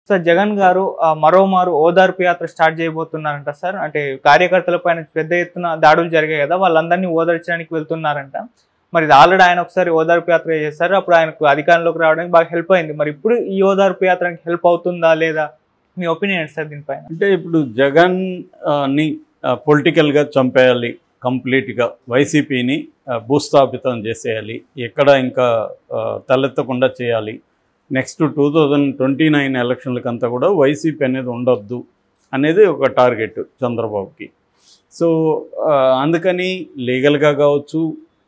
sir Jagan గారు ఆ, మరోమారు ఓదార్పు యాత్ర స్టార్ట్ చేయబోతున్నారంట సార్ అంటే కార్యకర్తల పైన పెద్ద ఎత్తున దాడులు జరిగాయి కదా వాళ్ళందరినీ ఓదార్చడానికి వెళ్తున్నారంట మరి ఇది ఆల్రెడీ ఆయన ఒకసారి ఓదార్పు యాత్ర చేశారు అప్పుడు ఆయనకు అధికారంలోకి రావడానికి బాగా హెల్ప్ అయింది మరి ఇప్పుడు ఈ ఓదార్పు యాత్రకి హెల్ప్ అవుతుందా లేదా మీ ఒపీనియన్ సార్ దీనిపైన అంటే ఇప్పుడు జగన్ ఆ, ని పొలిటికల్గా చంపేయాలి కంప్లీట్గా వైసీపీని భూస్థాపితం చేసేయాలి ఎక్కడ ఇంకా ఆ, తలెత్తకుండా చేయాలి next two thousand twenty nine ఎలక్షన్లకంతా కూడా వైసీపీ అనేది ఉండొద్దు అనేది ఒక టార్గెట్ చంద్రబాబుకి సో ఆ, అందుకని లీగల్గా కావచ్చు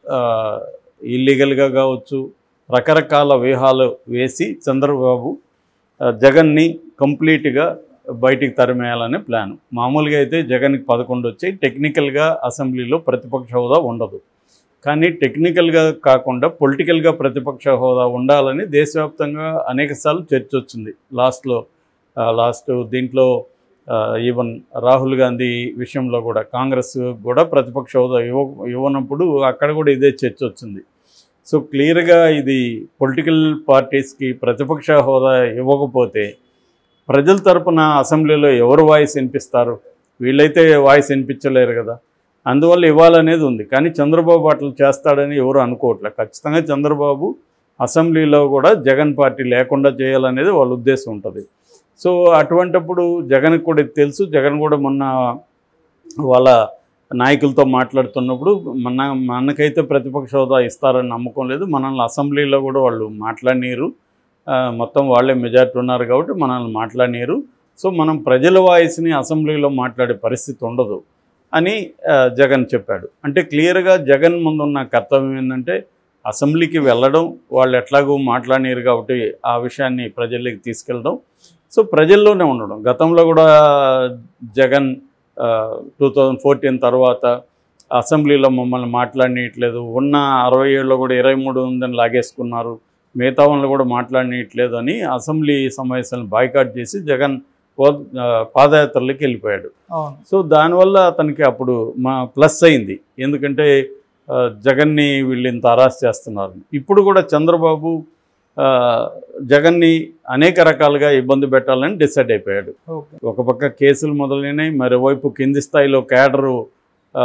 ఇల్లీగల్గా కావచ్చు రకరకాల వ్యూహాలు వేసి చంద్రబాబు ఆ, జగన్ని కంప్లీట్గా బయటికి తరిమేయాలనే ప్లాన్ మామూలుగా అయితే జగన్కి పదకొండు వచ్చాయి టెక్నికల్గా అసెంబ్లీలో ప్రతిపక్ష హోదా ఉండదు కానీ టెక్నికల్గా కాకుండా పొలిటికల్గా ప్రతిపక్ష హోదా ఉండాలని దేశవ్యాప్తంగా అనేకసార్లు చర్చ వచ్చింది లాస్ట్లో లాస్ట్ దీంట్లో ఈవెన్ రాహుల్ గాంధీ విషయంలో కూడా కాంగ్రెస్ కూడా ప్రతిపక్ష హోదా ఇవ్వ ఇవ్వనప్పుడు అక్కడ కూడా ఇదే చర్చ వచ్చింది సో క్లియర్గా ఇది పొలిటికల్ పార్టీస్కి ప్రతిపక్ష హోదా ఇవ్వకపోతే ప్రజల తరపున అసెంబ్లీలో ఎవరు వాయిస్ వినిపిస్తారు వీళ్ళైతే వాయిస్ వినిపించలేరు కదా అందువల్ల ఇవ్వాలనేది ఉంది కానీ చంద్రబాబు అట్లా చేస్తాడని ఎవరు అనుకోవట్లేదు ఖచ్చితంగా చంద్రబాబు అసెంబ్లీలో కూడా జగన్ పార్టీ లేకుండా చేయాలనేది వాళ్ళ ఉద్దేశం ఉంటుంది సో అటువంటప్పుడు జగన్కి కూడా ఇది తెలుసు జగన్ కూడా మొన్న వాళ్ళ నాయకులతో మాట్లాడుతున్నప్పుడు మన మనకైతే ప్రతిపక్ష హోదా ఇస్తారని నమ్మకం లేదు మనల్ని అసెంబ్లీలో కూడా వాళ్ళు మాట్లాడినీరు ఆ, మొత్తం వాళ్ళే మెజార్టీ ఉన్నారు కాబట్టి మనల్ని మాట్లాడినీరు సో మనం ప్రజల వాయిస్ని అసెంబ్లీలో మాట్లాడే పరిస్థితి ఉండదు అని ఆ, జగన్ చెప్పాడు అంటే క్లియర్గా జగన్ ముందున్న కర్తవ్యం ఏంటంటే అసెంబ్లీకి వెళ్ళడం వాళ్ళు ఎట్లాగో మాట్లాడినారు కాబట్టి ఆ విషయాన్ని ప్రజల్లోకి తీసుకెళ్ళడం సో ప్రజల్లోనే ఉండడం గతంలో కూడా జగన్ టూ థౌజండ్ ఫోర్టీన్ తర్వాత అసెంబ్లీలో మమ్మల్ని మాట్లాడనీయట్లేదు ఉన్న అరవై ఏళ్ళలో కూడా ఇరవై మూడు ఉందని లాగేసుకున్నారు మిగతా వాళ్ళు కూడా మాట్లాడనీయట్లేదు అని అసెంబ్లీ సమావేశాలను బాయ్కాట్ చేసి జగన్ పో- ఆ, పాదయాత్రలోకి వెళ్ళిపోయాడు అవును సో దానివల్ల అతనికి అప్పుడు మా ప్లస్ అయింది ఎందుకంటే ఆ, జగన్ని వీళ్ళు ఇంత అరాస్ చేస్తున్నారు ఇప్పుడు కూడా చంద్రబాబు ఆ, జగన్ని అనేక రకాలుగా ఇబ్బంది పెట్టాలని డిసైడ్ అయిపోయాడు ఓకే ఒక పక్క కేసులు మొదలైనాయి మరోవైపు కింది స్థాయిలో కేడరు ఆ,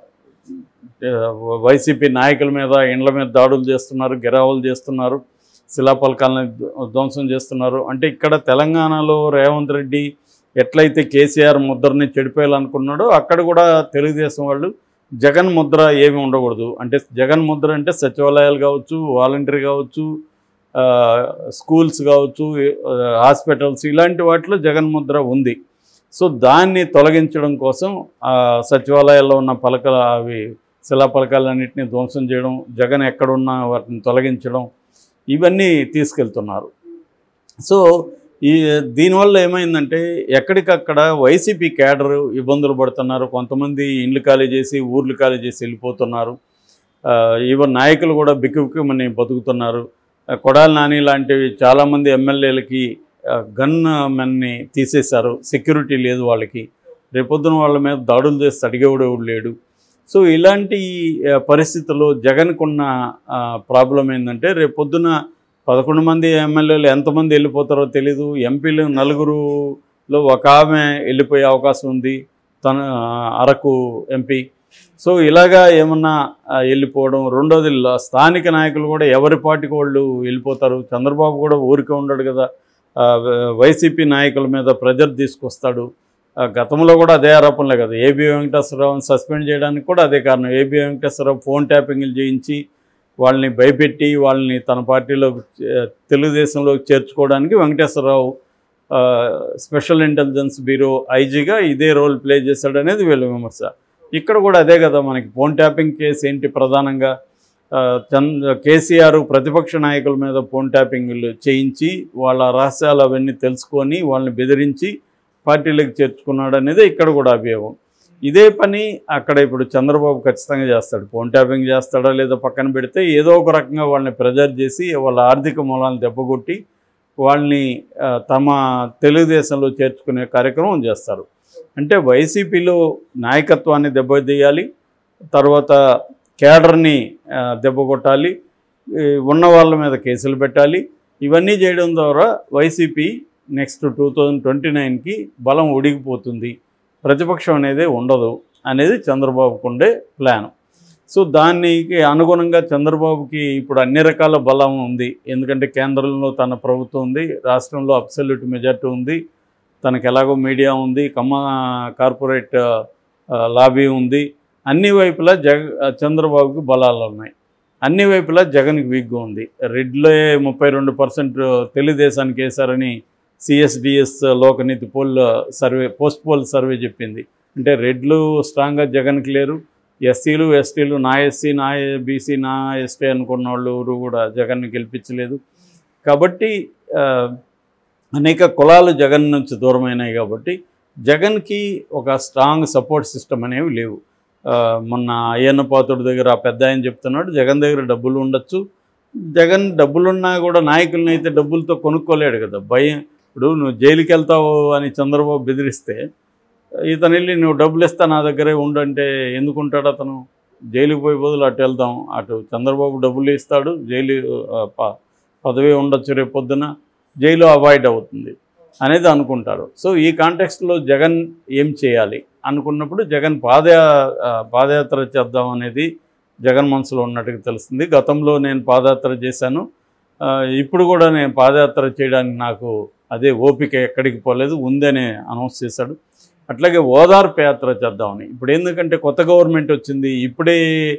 ఆ, వైసీపీ నాయకుల మీద ఇండ్ల మీద దాడులు చేస్తున్నారు గిరావులు చేస్తున్నారు శిలాపలకాలను ధ్వంసం చేస్తున్నారు అంటే ఇక్కడ తెలంగాణలో రేవంత్ రెడ్డి ఎట్లయితే కేసీఆర్ ముద్రని చెడిపోయాలనుకున్నాడో అక్కడ కూడా తెలుగుదేశం వాళ్ళు జగన్ ముద్ర ఏమి ఉండకూడదు అంటే జగన్ ముద్ర అంటే సచివాలయాలు కావచ్చు వాలంటీర్ కావచ్చు ఆ, స్కూల్స్ కావచ్చు ఆ, హాస్పిటల్స్ ఇలాంటి వాటిలో జగన్ ముద్ర ఉంది సో దాన్ని తొలగించడం కోసం ఆ సచివాలయాల్లో ఉన్న పలకలు అవి శిలాపలకాలన్నింటినీ ధ్వంసం చేయడం జగన్ ఎక్కడున్నా వాటిని తొలగించడం ఇవన్నీ తీసుకెళ్తున్నారు సో ఈ దీనివల్ల ఏమైందంటే ఎక్కడికక్కడ వైసీపీ క్యాడర్ ఇబ్బందులు పడుతున్నారు కొంతమంది ఇండ్లు ఖాళీ చేసి ఊర్లు ఖాళీ చేసి వెళ్ళిపోతున్నారు ఆ, ఈవెన్ నాయకులు కూడా బిక్కుబిక్కుమని బతుకుతున్నారు ఆ, కొడాలి నాని లాంటివి చాలామంది ఎమ్మెల్యేలకి ఆ, గన్ మెన్ని తీసేశారు సెక్యూరిటీ లేదు వాళ్ళకి రేపొద్దున వాళ్ళ మీద దాడులు చేస్తే అడిగేవాడు ఎవడు లేడు సో ఇలాంటి ఆ, పరిస్థితుల్లో జగన్కున్న ఆ, ప్రాబ్లం ఏంటంటే రేపొద్దున పదకొండు మంది ఎమ్మెల్యేలు ఎంతమంది వెళ్ళిపోతారో తెలీదు ఎంపీలు నలుగురులో ఒక ఆమె వెళ్ళిపోయే అవకాశం ఉంది తన ఆ, అరకు ఎంపీ సో ఇలాగా ఏమన్నా ఆ, వెళ్ళిపోవడం రెండోది ల- స్థానిక నాయకులు కూడా ఎవరి పార్టీకి వాళ్ళు వెళ్ళిపోతారు చంద్రబాబు కూడా ఊరికే ఉండడు కదా ఆ, వ- వైసీపీ నాయకుల మీద ప్రెజర్ తీసుకొస్తాడు ఆ, గతంలో కూడా అదే ఆరోపణలే కదా ఏబి వెంకటేశ్వరరావుని సస్పెండ్ చేయడానికి కూడా అదే కారణం ఏబి వెంకటేశ్వరరావు ఫోన్ ట్యాపింగ్లు చేయించి వాళ్ళని భయపెట్టి వాళ్ళని తన పార్టీలో తెలుగుదేశంలోకి చేర్చుకోవడానికి వెంకటేశ్వరరావు ఆ, స్పెషల్ ఇంటెలిజెన్స్ బ్యూరో ఐజీగా ఇదే రోల్ ప్లే చేశాడనేది వీళ్ళ విమర్శ ఇక్కడ కూడా అదే కదా మనకి ఫోన్ ట్యాపింగ్ కేసు ఏంటి ప్రధానంగా ఆ, చంద్ కేసీఆర్ ప్రతిపక్ష నాయకుల మీద ఫోన్ ట్యాపింగ్లు చేయించి వాళ్ళ రహస్యాలు అవన్నీ తెలుసుకొని వాళ్ళని బెదిరించి పార్టీలకు చేర్చుకున్నాడు అనేది ఇక్కడ కూడా అభియోగం ఇదే పని అక్కడ ఇప్పుడు చంద్రబాబు ఖచ్చితంగా చేస్తాడు ఫోన్ ట్యాపింగ్ చేస్తాడా లేదా పక్కన పెడితే ఏదో ఒక రకంగా వాళ్ళని ప్రెజర్ చేసి వాళ్ళ ఆర్థిక మూలాలను దెబ్బకొట్టి వాళ్ళని ఆ, తమ తెలుగుదేశంలో చేర్చుకునే కార్యక్రమం చేస్తారు అంటే వైసీపీలో నాయకత్వాన్ని దెబ్బతీయాలి తర్వాత కేడర్ని ఆ, దెబ్బ కొట్టాలి ఈ ఉన్న వాళ్ళ మీద కేసులు పెట్టాలి ఇవన్నీ చేయడం ద్వారా YCP next two thousand twenty నైన్కి బలం ఒడిగిపోతుంది ప్రతిపక్షం అనేది ఉండదు అనేది చంద్రబాబుకు ఉండే ప్లాన్ సో దానికి అనుగుణంగా చంద్రబాబుకి ఇప్పుడు అన్ని రకాల బలం ఉంది ఎందుకంటే కేంద్రంలో తన ప్రభుత్వం ఉంది రాష్ట్రంలో అబ్సల్యూట్ మెజార్టీ ఉంది తనకు ఎలాగో మీడియా ఉంది కమ్మ కార్పొరేట్ ఆ, లాబీ ఉంది అన్ని వైపులా జగ చంద్రబాబుకి బలాలు ఉన్నాయి అన్ని వైపులా జగన్కి వీక్గా ఉంది రెడ్లే ముప్పై రెండు పర్సెంట్ తెలుగుదేశానికి వేశారని CSDS Lokniti poll survey post poll survey చెప్పింది అంటే రెడ్లు స్ట్రాంగ్గా జగన్కి లేరు ఎస్సీలు ఎస్టీలు నా ఎస్సీ నా బీసీ నా ఎస్టీ అనుకున్న వాళ్ళు ఎవరు కూడా జగన్ని గెలిపించలేదు కాబట్టి ఆ, అనేక కులాలు జగన్ నుంచి దూరమైనాయి కాబట్టి జగన్కి ఒక స్ట్రాంగ్ సపోర్ట్ సిస్టమ్ అనేవి లేవు ఆ, మొన్న అయ్యన్న పాత్రుడి దగ్గర ఆ పెద్ద ఆయన చెప్తున్నాడు జగన్ దగ్గర డబ్బులు ఉండొచ్చు జగన్ డబ్బులున్నా కూడా నాయకుల్ని అయితే డబ్బులతో కొనుక్కోలేడు కదా భయం ఇప్పుడు నువ్వు జైలుకి వెళ్తావు అని చంద్రబాబు బెదిరిస్తే ఇతను వెళ్ళి నువ్వు డబ్బులు ఇస్తా నా దగ్గరే ఉండంటే ఎందుకు ఉంటాడు అతను జైలుకి పోయి బదులు అటు వెళ్దాం అటు చంద్రబాబు డబ్బులు ఇస్తాడు జైలు ఆ, ప- పదవి ఉండొచ్చు రేపు పొద్దున జైలు అవాయిడ్ అవుతుంది అనేది అనుకుంటారు సో ఈ కాంటెక్స్ట్లో జగన్ ఏం చేయాలి అనుకున్నప్పుడు జగన్ పాద ఆ, పాదయాత్ర చేద్దాం అనేది జగన్ మనసులో ఉన్నట్టుగా తెలుస్తుంది గతంలో నేను పాదయాత్ర చేశాను ఆ, ఇప్పుడు కూడా నేను పాదయాత్ర చేయడానికి నాకు అదే ఓపిక ఎక్కడికి పోలేదు ఉందని అనౌన్స్ చేశాడు అట్లాగే ఓదార్పు యాత్ర చేద్దామని ఇప్పుడు ఎందుకంటే కొత్త గవర్నమెంట్ వచ్చింది ఇప్పుడే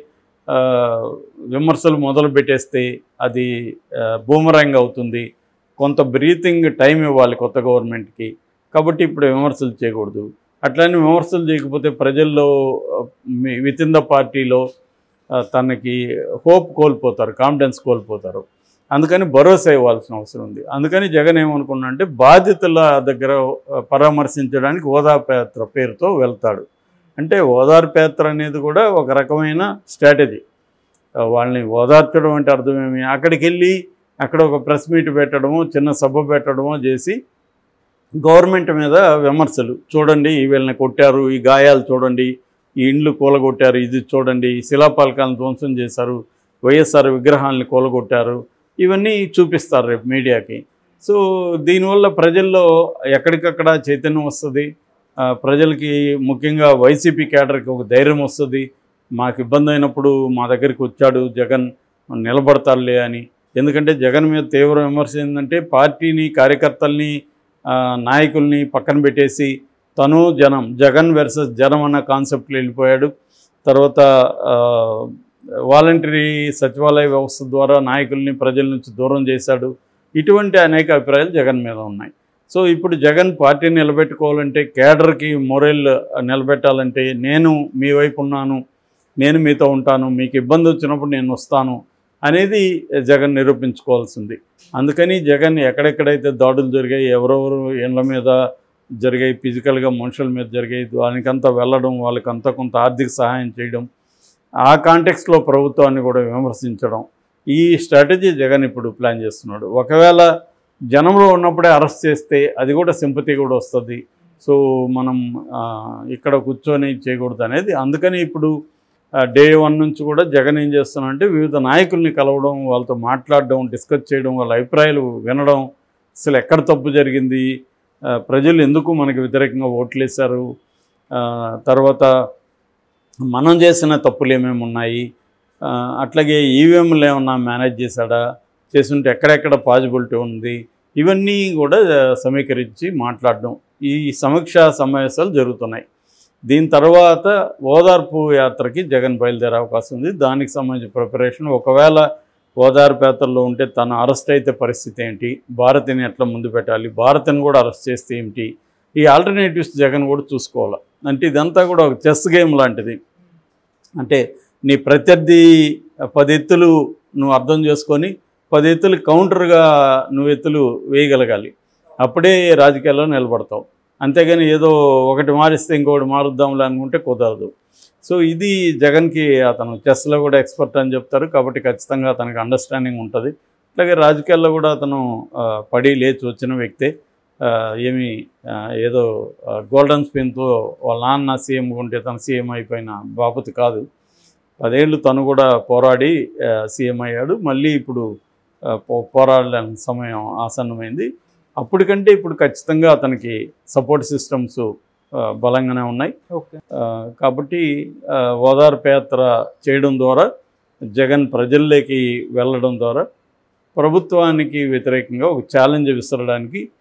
ఆ, విమర్శలు మొదలు పెట్టేస్తే అది బూమరాంగ్ అవుతుంది కొంత బ్రీతింగ్ టైం ఇవ్వాలి కొత్త గవర్నమెంట్కి కాబట్టి ఇప్పుడు విమర్శలు చేయకూడదు అట్లనే విమర్శలు చేయకపోతే ప్రజల్లో విత్ ఇన్ ద పార్టీలో ఆ, తనకి హోప్ కోల్పోతారు కాన్ఫిడెన్స్ కోల్పోతారు అందుకని భరోసా ఇవ్వాల్సిన అవసరం ఉంది అందుకని జగన్ ఏమనుకున్నా అంటే బాధితుల దగ్గర ఆ, పరామర్శించడానికి ఓదార్పు యాత్ర పేరుతో వెళ్తాడు అంటే ఓదార్పు యాత్ర అనేది కూడా ఒక రకమైన స్ట్రాటజీ ఆ, వాళ్ళని ఓదార్చడం అంటే అర్థమేమి అక్కడికి వెళ్ళి అక్కడ ఒక ప్రెస్ మీట్ పెట్టడము చిన్న సభ పెట్టడమో చేసి గవర్నమెంట్ మీద విమర్శలు చూడండి వీళ్ళని కొట్టారు ఈ గాయాలు చూడండి ఈ ఇండ్లు కూలగొట్టారు ఇది చూడండి ఈ శిలాపాలకాలను ధ్వంసం చేశారు వైఎస్ఆర్ విగ్రహాలను కూలగొట్టారు ఇవన్నీ చూపిస్తారు రేపు మీడియాకి సో దీనివల్ల ప్రజల్లో ఎక్కడికక్కడ చైతన్యం వస్తుంది ఆ, ప్రజలకి ముఖ్యంగా వైసీపీ క్యాడర్కి ఒక ధైర్యం వస్తుంది మాకు ఇబ్బంది అయినప్పుడు మా దగ్గరికి వచ్చాడు జగన్ నిలబడతారులే అని ఎందుకంటే జగన్ మీద తీవ్ర విమర్శ ఏంటంటే పార్టీని కార్యకర్తల్ని ఆ, నాయకుల్ని పక్కన పెట్టేసి తను జనం జగన్ వెర్సెస్ జనం అన్న కాన్సెప్ట్లో వెళ్ళిపోయాడు తర్వాత వాలంటరీ సచివాలయ వ్యవస్థ ద్వారా నాయకుల్ని ప్రజల నుంచి దూరం చేశాడు ఇటువంటి అనేక అభిప్రాయాలు జగన్ మీద ఉన్నాయి సో ఇప్పుడు జగన్ పార్టీని నిలబెట్టుకోవాలంటే కేడర్కి మొరల్ నిలబెట్టాలంటే నేను మీ వైపు ఉన్నాను నేను మీతో ఉంటాను మీకు ఇబ్బంది వచ్చినప్పుడు నేను వస్తాను అనేది జగన్ నిరూపించుకోవాల్సింది అందుకని జగన్ ఎక్కడెక్కడైతే దాడులు జరిగాయి ఎవరెవరు ఇళ్ళ మీద జరిగాయి ఫిజికల్గా మనుషుల మీద జరిగాయి దానికంతా వెళ్ళడం వాళ్ళకంతా కొంత ఆర్థిక సహాయం చేయడం ఆ కాంటెక్స్లో ప్రభుత్వాన్ని కూడా విమర్శించడం ఈ స్ట్రాటజీ జగన్ ఇప్పుడు ప్లాన్ చేస్తున్నాడు ఒకవేళ జనంలో ఉన్నప్పుడే అరెస్ట్ చేస్తే అది కూడా సింపతి కూడా వస్తుంది సో మనం ఆ, ఇక్కడ కూర్చొని చేయకూడదు అనేది అందుకని ఇప్పుడు డే వన్ నుంచి కూడా జగన్ ఏం చేస్తున్నాడంటే వివిధ నాయకుల్ని కలవడం వాళ్ళతో మాట్లాడడం డిస్కస్ చేయడం వాళ్ళ అభిప్రాయాలు వినడం అసలు ఎక్కడ తప్పు జరిగింది ఆ, ప్రజలు ఎందుకు మనకి వ్యతిరేకంగా ఓట్లేశారు ఆ, తర్వాత మనం చేసిన తప్పులు ఏమేమి ఉన్నాయి ఆ, అట్లాగే ఈవీఎంలు ఏమన్నా మేనేజ్ చేశాడా చేస్తుంటే ఎక్కడెక్కడ పాజిబిలిటీ ఉంది ఇవన్నీ కూడా సమీకరించి మాట్లాడడం ఈ సమీక్ష సమావేశాలు జరుగుతున్నాయి దీని తర్వాత ఓదార్పు యాత్రకి జగన్ బయలుదేరే అవకాశం ఉంది దానికి సంబంధించిన ప్రిపరేషన్ ఒకవేళ ఓదార్పు యాత్రలో ఉంటే తను అరెస్ట్ అయితే పరిస్థితి ఏంటి భారతిని ఎట్లా ముందు పెట్టాలి భారతిని కూడా అరెస్ట్ చేస్తే ఏంటి ఈ ఆల్టర్నేటివ్స్ జగన్ కూడా చూసుకోవాలి అంటే ఇదంతా కూడా ఒక చెస్ గేమ్ లాంటిది అంటే నీ ప్రత్యర్థి పది ఎత్తులు నువ్వు అర్థం చేసుకొని పది ఎత్తులు కౌంటర్గా నువ్వు ఎత్తులు వేయగలగాలి అప్పుడే రాజకీయాల్లో నిలబడతావు అంతేగాని ఏదో ఒకటి మారిస్తే ఇంకొకటి మారుద్దాంలే అనుకుంటే కుదరదు సో ఇది జగన్కి అతను చెస్లో కూడా ఎక్స్పర్ట్ అని చెప్తారు కాబట్టి ఖచ్చితంగా అతనికి అండర్స్టాండింగ్ ఉంటుంది అలాగే రాజకీయాల్లో కూడా అతను ఆ, పడి లేచి వచ్చిన వ్యక్తే ఆ, ఏమి ఆ, ఏదో గోల్డెన్ స్పిన్తో వాళ్ళ నాన్న సీఎం ఉంటే తను సీఎం అయిపోయిన బాపతి కాదు పదేళ్ళు తను కూడా పోరాడి ఆ, సీఎం అయ్యాడు మళ్ళీ ఇప్పుడు ఆ, పో పోరాడలేని సమయం ఆసన్నమైంది అప్పటికంటే ఇప్పుడు ఖచ్చితంగా అతనికి సపోర్ట్ సిస్టమ్స్ బలంగానే ఉన్నాయి ఓకే ఆ, కాబట్టి ఆ, ఓదార్పు యాత్ర చేయడం ద్వారా జగన్ ప్రజల్లోకి వెళ్ళడం ద్వారా ప్రభుత్వానికి వ్యతిరేకంగా ఒక ఛాలెంజ్ విసరడానికి